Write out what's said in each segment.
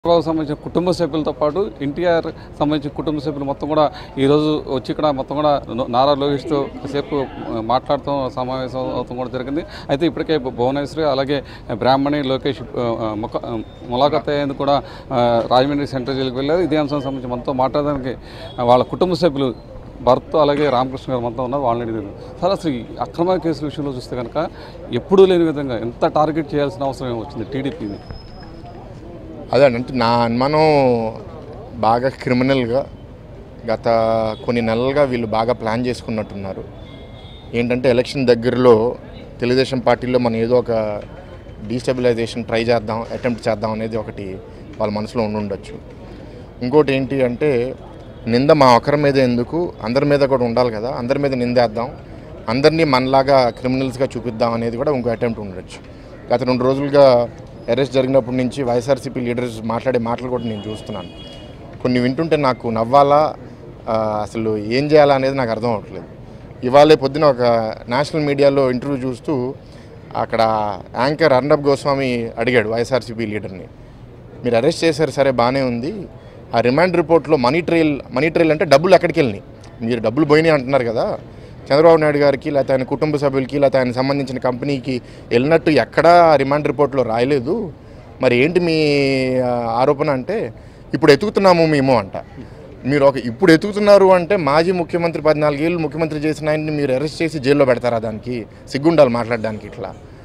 చంద్రబాబు సంబంధించిన కుటుంబ సభ్యులతో పాటు ఎన్టీఆర్ సంబంధించిన కుటుంబ సభ్యులు మొత్తం కూడా ఈరోజు వచ్చి ఇక్కడ మొత్తం కూడా న- నారా లోకేష్తో కాసేపు ఆ, మాట్లాడటం సమావేశం అవుతాం కూడా జరిగింది అయితే ఇప్పటికే భు- భువనేశ్వరి అలాగే బ్రాహ్మణి లోకేష్ ఆ, ఆ, ముఖ ఆ, ములాఖత్ అయ్యేందుకు కూడా ఆ, రాజమండ్రి సెంట్రల్ జైలుకి వెళ్ళారు ఇదే అంశం సంబంధించి మనతో మాట్లాడడానికి ఆ, వాళ్ళ కుటుంబ సభ్యులు భర్త అలాగే రామకృష్ణ గారు మొత్తం ఉన్నారు వాళ్ళని అడిగారు సార్ అసలు ఈ అక్రమ కేసుల విషయంలో చూస్తే కనుక ఎప్పుడూ లేని విధంగా ఎంత టార్గెట్ చేయాల్సిన అవసరం వచ్చింది టీడీపీని అదే అంటే నా అనుమానం బాగా క్రిమినల్గా గత కొన్ని నెలలుగా వీళ్ళు బాగా ప్లాన్ చేసుకున్నట్టున్నారు ఏంటంటే ఎలక్షన్ దగ్గరలో తెలుగుదేశం పార్టీలో మనం ఏదో ఒక డీస్టెబిలైజేషన్ ట్రై చేద్దాం అటెంప్ట్ చేద్దాం అనేది ఒకటి వాళ్ళ మనసులో ఉండి ఉండొచ్చు ఇంకోటి ఏంటి అంటే నింద మా ఒక్కరి మీద ఎందుకు అందరి మీద కూడా ఉండాలి కదా అందరి మీద నిందేద్దాం అందరినీ మనలాగా క్రిమినల్స్గా చూపిద్దాం అనేది కూడా ఇంకో అటెంప్ట్ ఉండొచ్చు గత రెండు రోజులుగా అరెస్ట్ జరిగినప్పటి నుంచి వైఎస్ఆర్సీపీ లీడర్స్ మాట్లాడే మాటలు కూడా నేను చూస్తున్నాను కొన్ని వింటుంటే నాకు నవ్వాలా ఆ, అసలు ఏం చేయాలా అనేది నాకు అర్థం అవ్వట్లేదు ఇవాళే పొద్దున ఒక నేషనల్ మీడియాలో ఇంటర్వ్యూ చూస్తూ అక్కడ యాంకర్ అర్ణబ్ గోస్వామి అడిగాడు వైఎస్ఆర్సీపీ లీడర్ని మీరు అరెస్ట్ చేశారు సరే బాగానే ఉంది ఆ రిమాండ్ రిపోర్ట్లో మనీ ట్రైల్ మనీ ట్రైల్ అంటే డబ్బులు ఎక్కడికి వెళ్ళినాయి మీరు డబ్బులు పోయినాయి అంటున్నారు కదా చంద్రబాబు నాయుడు గారికి లేకపోతే ఆయన కుటుంబ సభ్యులకి లేకపోతే ఆయన సంబంధించిన కంపెనీకి వెళ్ళినట్టు ఎక్కడా రిమాండ్ రిపోర్ట్లో రాయలేదు మరి ఏంటి మీ ఆ, ఆరోపణ అంటే ఇప్పుడు ఎతుకుతున్నాము మేము అంట మీరు ఒక ఇప్పుడు ఎతుకుతున్నారు అంటే మాజీ ముఖ్యమంత్రి పద్నాలుగేళ్ళు ముఖ్యమంత్రి చేసిన ఆయన్ని మీరు అరెస్ట్ చేసి జైల్లో పెడతారా దానికి సిగ్గుండాలి మాట్లాడడానికి ఇట్లా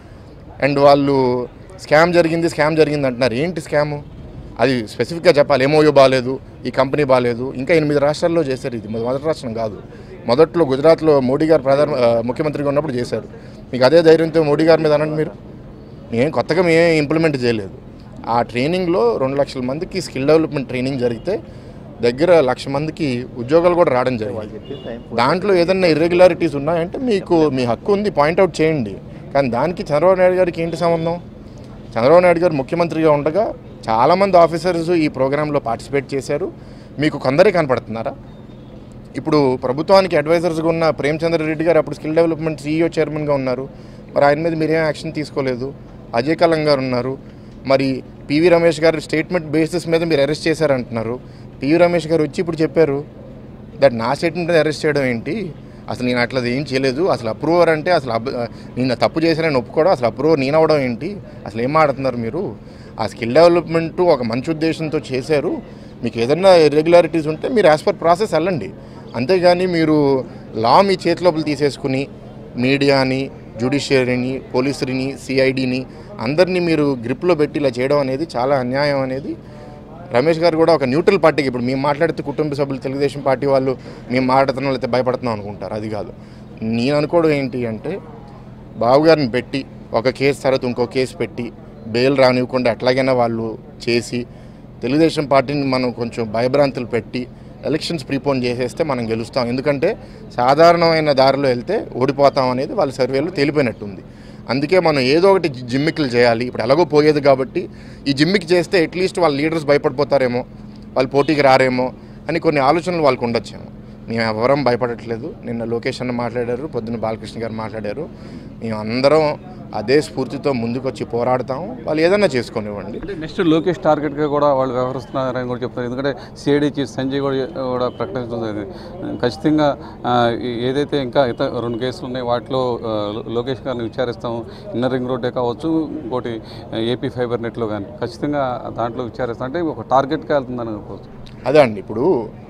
అండ్ వాళ్ళు స్కామ్ జరిగింది స్కామ్ జరిగింది అంటున్నారు ఏంటి స్కాము అది స్పెసిఫిక్గా చెప్పాలి ఎంఓయూ బాగాలేదు ఈ కంపెనీ బాగాలేదు ఇంకా ఎనిమిది రాష్ట్రాల్లో చేశారు ఇది మొదటి రాష్ట్రం కాదు మొదట్లో గుజరాత్లో మోడీ గారు ప్రధాన ఆ, ముఖ్యమంత్రిగా ఉన్నప్పుడు చేశారు మీకు అదే ధైర్యంతో మోడీ గారి మీద అనండి మీరు మేము కొత్తగా మేము ఇంప్లిమెంట్ చేయలేదు ఆ ట్రైనింగ్లో రెండు లక్షల మందికి స్కిల్ డెవలప్మెంట్ ట్రైనింగ్ జరిగితే దగ్గర లక్ష మందికి ఉద్యోగాలు కూడా రావడం జరిగింది దాంట్లో ఏదైనా ఇర్రెగ్యులారిటీస్ ఉన్నాయంటే మీకు మీ హక్కు ఉంది పాయింట్అవుట్ చేయండి కానీ దానికి చంద్రబాబు నాయుడు గారికి ఏంటి సంబంధం చంద్రబాబు నాయుడు గారు ముఖ్యమంత్రిగా ఉండగా చాలామంది ఆఫీసర్స్ ఈ ప్రోగ్రాంలో పార్టిసిపేట్ చేశారు మీకు కొందరే కనపడుతున్నారా ఇప్పుడు ప్రభుత్వానికి అడ్వైజర్స్గా ఉన్న ప్రేమచంద్ర రెడ్డి గారు అప్పుడు స్కిల్ డెవలప్మెంట్ సీఈఓ చైర్మన్గా ఉన్నారు మరి ఆయన మీద మీరేం యాక్షన్ తీసుకోలేదు అజయ్ కలం గారు ఉన్నారు మరి పివి రమేష్ గారు స్టేట్మెంట్ బేసిస్ మీద మీరు అరెస్ట్ చేశారంటున్నారు పివి రమేష్ గారు వచ్చి ఇప్పుడు చెప్పారు దట్ నా స్టేట్మెంట్ మీద అరెస్ట్ చేయడం ఏంటి అసలు నేను అట్లా ఏం చేయలేదు అసలు అప్రూవర్ అంటే అసలు అబ్ నేను తప్పు చేశానని ఒప్పుకోవడం అసలు అప్రూవర్ నేను అవడం ఏంటి అసలు ఏం ఆడుతున్నారు మీరు ఆ స్కిల్ డెవలప్మెంట్ ఒక మంచి ఉద్దేశంతో చేశారు మీకు ఏదైనా ఇర్రెగ్యులారిటీస్ ఉంటే మీరు యాజ్ పర్ ప్రాసెస్ వెళ్ళండి అంతేగాని మీరు లా మీ చేతిలోపల తీసేసుకుని మీడియాని జ్యుడిషియరీని పోలీసుని సిఐడిని అందరినీ మీరు గ్రిప్లో పెట్టి ఇలా చేయడం అనేది చాలా అన్యాయం అనేది రమేష్ గారు కూడా ఒక న్యూట్రల్ పార్టీకి ఇప్పుడు మేము మాట్లాడితే కుటుంబ సభ్యులు తెలుగుదేశం పార్టీ వాళ్ళు మేము మాట్లాడుతున్నాం లేకపోతే భయపడుతున్నాం అనుకుంటారు అది కాదు నేను అనుకోవడం ఏంటి అంటే బాబు గారిని పెట్టి ఒక కేసు తర్వాత ఇంకో కేసు పెట్టి బెయిల్ రానివ్వకుండా ఎట్లాగైనా వాళ్ళు చేసి తెలుగుదేశం పార్టీని మనం కొంచెం భయభ్రాంతులు పెట్టి ఎలక్షన్స్ ప్రీపోన్ చేసేస్తే మనం గెలుస్తాం ఎందుకంటే సాధారణమైన దారిలో వెళ్తే ఓడిపోతాం అనేది వాళ్ళ సర్వేలో తేలిపోయినట్టుంది అందుకే మనం ఏదో ఒకటి జి- జిమ్మికులు చేయాలి ఇప్పుడు ఎలాగో పోయేది కాబట్టి ఈ జిమ్మికి చేస్తే అట్లీస్ట్ వాళ్ళ లీడర్స్ భయపడిపోతారేమో వాళ్ళు పోటీకి రారేమో అని కొన్ని ఆలోచనలు వాళ్ళకు ఉండొచ్చేమో మేము ఎవరం భయపడట్లేదు నిన్న లోకేష్ అన్న మాట్లాడారు పొద్దున్న బాలకృష్ణ గారు మాట్లాడారు మేము అందరం అదే స్ఫూర్తితో ముందుకొచ్చి పోరాడతాం వాళ్ళు ఏదైనా చేసుకునివ్వండి అంటే నెక్స్ట్ లోకేష్ టార్గెట్గా కూడా వాళ్ళు వ్యవహరిస్తున్నారని కూడా చెప్తారు ఎందుకంటే సిఐడి చీఫ్ సంజయ్ కూడా కూడా ప్రకటించడం జరిగింది ఖచ్చితంగా ఆ, ఈ- ఏదైతే ఇంకా ఇతర రెండు కేసులు ఉన్నాయి వాటిలో ఆ, లో- లోకేష్ గారిని విచారిస్తాం ఇన్నర్ రింగ్ రోడ్డే కావచ్చు ఇంకోటి ఆ, ఏపీ ఫైబర్ నెట్లో కానీ ఖచ్చితంగా దాంట్లో విచారిస్తాం అంటే ఒక టార్గెట్గా వెళ్తుందని అనుకోవచ్చు అదే అండి ఇప్పుడు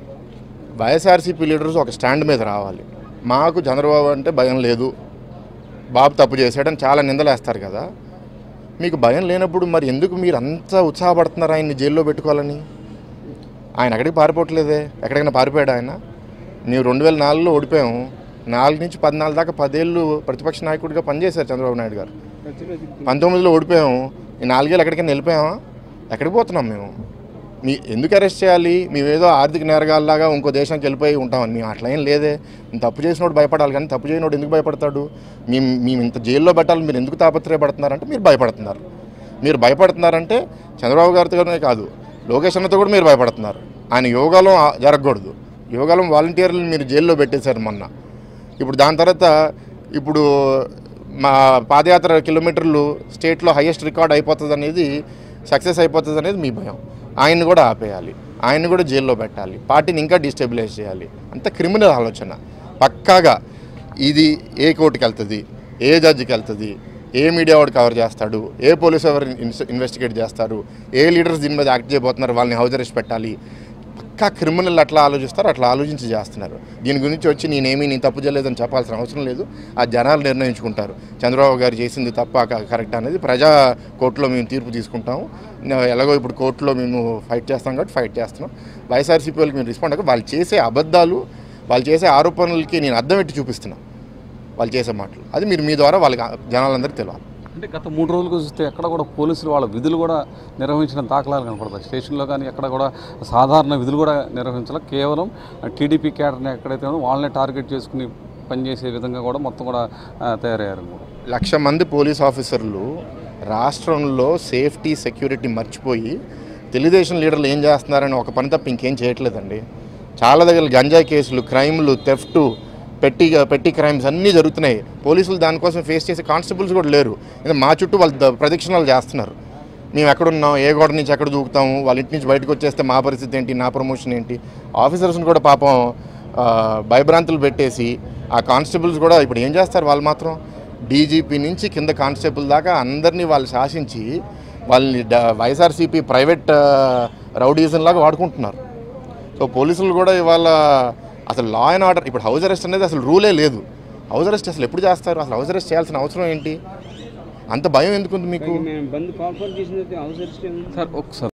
వైఎస్ఆర్సీపీ లీడర్స్ ఒక స్టాండ్ మీద రావాలి మాకు చంద్రబాబు అంటే భయం లేదు బాబు తప్పు చేశాడని చాలా నిందలేస్తారు కదా మీకు భయం లేనప్పుడు మరి ఎందుకు మీరు అంత ఉత్సాహపడుతున్నారు ఆయన్ని జైల్లో పెట్టుకోవాలని ఆయన ఎక్కడికి పారిపోవట్లేదే ఎక్కడికైనా పారిపోయాడు ఆయన మేము రెండు వేల నాలుగులో ఓడిపోయాము నాలుగు నుంచి పద్నాలుగు దాకా పదేళ్ళు ప్రతిపక్ష నాయకుడిగా పనిచేశారు చంద్రబాబు నాయుడు గారు పంతొమ్మిదిలో ఓడిపోయాము ఈ నాలుగేళ్ళు ఎక్కడికైనా వెళ్ళిపోయామా ఎక్కడికి పోతున్నాం మేము మీ ఎందుకు అరెస్ట్ చేయాలి మేము ఏదో ఆర్థిక నేరగాల్లాగా ఇంకో దేశానికి వెళ్ళిపోయి ఉంటామని మేము అట్లా ఏం లేదే మేము తప్పు చేసినోడు భయపడాలి కానీ తప్పు చేయనోడు ఎందుకు భయపడతాడు మేము మేము ఇంత జైల్లో పెట్టాలి మీరు ఎందుకు తాపత్రయపడుతున్నారంటే మీరు భయపడుతున్నారు మీరు భయపడుతున్నారంటే చంద్రబాబు గారితోనే కాదు లోకేష్ అన్నతో కూడా మీరు భయపడుతున్నారు ఆయన యోగాలో ఆ- జరగకూడదు యోగాలో వాలంటీర్లు మీరు జైల్లో పెట్టేశారు మొన్న ఇప్పుడు దాని తర్వాత ఇప్పుడు మా పాదయాత్ర కిలోమీటర్లు స్టేట్లో హైయెస్ట్ రికార్డ్ అయిపోతుంది అనేది సక్సెస్ అయిపోతుంది అనేది మీ భయం ఆయన్ని కూడా ఆపేయాలి ఆయన్ని కూడా జైల్లో పెట్టాలి పార్టీని ఇంకా డిస్టెబిలైజ్ చేయాలి అంత క్రిమినల్ ఆలోచన పక్కాగా ఇది ఏ కోర్టుకి వెళ్తుంది ఏ జడ్జికి వెళ్తుంది ఏ మీడియా వాడు కవర్ చేస్తాడు ఏ పోలీసు ఎవరు ఇన్వెస్- ఇన్వెస్టిగేట్ చేస్తారు ఏ లీడర్స్ దీని మీద యాక్ట్ చేయబోతున్నారు వాళ్ళని హౌస్ అరెస్ట్ పెట్టాలి పక్కా క్రిమినల్ అట్లా ఆలోచిస్తారు అట్లా ఆలోచించి చేస్తున్నారు దీని గురించి వచ్చి నేనేమీ నేను తప్పు చేయలేదని చెప్పాల్సిన అవసరం లేదు ఆ జనాలు నిర్ణయించుకుంటారు చంద్రబాబు గారు చేసింది తప్ప క- కరెక్ట్ అనేది ప్రజా కోర్టులో మేము తీర్పు తీసుకుంటాము నా- ఎలాగో ఇప్పుడు కోర్టులో మేము ఫైట్ చేస్తాం కాబట్టి ఫైట్ చేస్తున్నాం వైఎస్ఆర్సీపీ వాళ్ళకి మేము రెస్పాండ్ అవ్వక వాళ్ళు చేసే అబద్ధాలు వాళ్ళు చేసే ఆరోపణలకి నేను అర్థం పెట్టి చూపిస్తున్నాను వాళ్ళు చేసే మాటలు అది మీరు మీ ద్వారా వాళ్ళకి జనాలందరికీ తెలియాలి అంటే గత మూడు రోజులుగా చూస్తే ఎక్కడ కూడా పోలీసులు వాళ్ళ విధులు కూడా నిర్వహించిన దాఖలాలు కనపడతాయి స్టేషన్లో కానీ ఎక్కడ కూడా సాధారణ విధులు కూడా నిర్వహించాలి కేవలం టీడీపీ క్యాడర్ని ఎక్కడైతే ఉందో వాళ్ళని టార్గెట్ చేసుకుని పనిచేసే విధంగా కూడా మొత్తం కూడా ఆ, తయారయ్యారు కూడా లక్ష మంది పోలీస్ ఆఫీసర్లు రాష్ట్రంలో సేఫ్టీ సెక్యూరిటీ మర్చిపోయి తెలుగుదేశం లీడర్లు ఏం చేస్తున్నారని ఒక పని తప్ప ఇంకేం చేయట్లేదండి చాలా దగ్గర గంజాయి కేసులు క్రైమ్లు థెఫ్ట్ పెట్టి పెట్టి క్రైమ్స్ అన్నీ జరుగుతున్నాయి పోలీసులు దానికోసం ఫేస్ చేసే కానిస్టేబుల్స్ కూడా లేరు ఎందుకంటే మా చుట్టూ వాళ్ళు ద- ప్రదక్షిణాలు చేస్తున్నారు మేము ఎక్కడున్నాం ఏ గోడ నుంచి ఎక్కడ దూకుతాము వాళ్ళ ఇంటి నుంచి బయటకు వచ్చేస్తే మా పరిస్థితి ఏంటి నా ప్రమోషన్ ఏంటి ఆఫీసర్స్ని కూడా పాపం ఆ, భయభ్రాంతులు పెట్టేసి ఆ కానిస్టేబుల్స్ కూడా ఇప్పుడు ఏం చేస్తారు వాళ్ళు మాత్రం డీజీపీ నుంచి కింద కానిస్టేబుల్ దాకా అందరినీ వాళ్ళు శాసించి వాళ్ళని డ- వైఎస్ఆర్సీపీ ప్రైవేట్ రౌడీజన్ లాగా వాడుకుంటున్నారు సో పోలీసులు కూడా ఇవాళ అసలు లా అండ్ ఆర్డర్ ఇప్పుడు హౌస్ అరెస్ట్ అనేది అసలు రూలే లేదు హౌస్ అరెస్ట్ అసలు ఎప్పుడు చేస్తారు అసలు హౌస్ అరెస్ట్ చేయాల్సిన అవసరం ఏంటి అంత భయం ఎందుకుంది మీకు మేము బంద్ కాల్ ఫర్ చేసిన అవసరం సార్ ఒకసారి